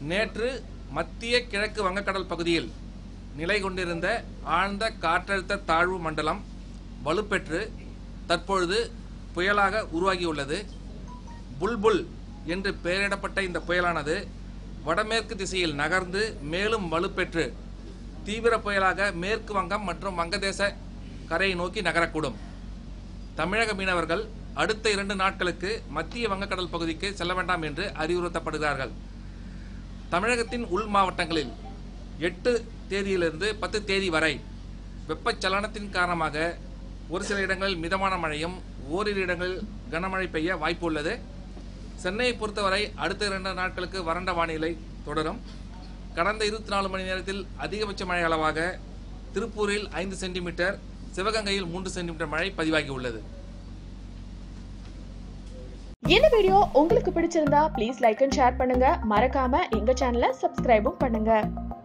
நேற்று மத்திய கிழக்கு வங்கக்கடல் பகுதியில் நிலை கொண்டிருந்த ஆழ்ந்த காற்றழுத்த தாழ்வு மண்டலம் வலுப்பெற்று தற்பொழுது புயலாக உருவாகியுள்ளது புல்புல் என்று பெயரிடப்பட்ட இந்த புயலானது வடமேற்கு திசையில் நகர்ந்து மேலும் வலுப்பெற்று தீவிர புயலாக மேற்கு வங்கம் மற்றும் வங்கதேச கரையை நோக்கி நகரக்கூடும் தமிழக மீனவர்கள் அடுத்த இரண்டு நாட்களுக்கு மத்திய வங்கக்கடல் பகுதிக்கு செல்ல வேண்டாம் என்று அறிவுறுத்தப்படுகிறார்கள் தமிழகத்தின் உள் மாவட்டங்களில் எட்டு தேதியிலிருந்து பத்து தேதி வரை வெப்பச்சலனத்தின் காரணமாக ஒரு சில இடங்களில் மிதமான மழையும் ஓரிரு இடங்களில் கனமழை பெய்ய வாய்ப்பு உள்ளது சென்னையை பொறுத்தவரை அடுத்த இரண்டு நாட்களுக்கு வறண்ட வானிலை தொடரும் கடந்த இருபத்தி நாலு மணி நேரத்தில் அதிகபட்ச மழை அளவாக திருப்பூரில் ஐந்து சென்டிமீட்டர் சிவகங்கையில் மூன்று சென்டிமீட்டர் மழை பதிவாகி உள்ளது இந்த வீடியோ உங்களுக்கு பிடிச்சிருந்தா ப்ளீஸ் லைக் அண்ட் ஷேர் பண்ணுங்க மறக்காம எங்க சேனலை சப்ஸ்கிரைபும் பண்ணுங்க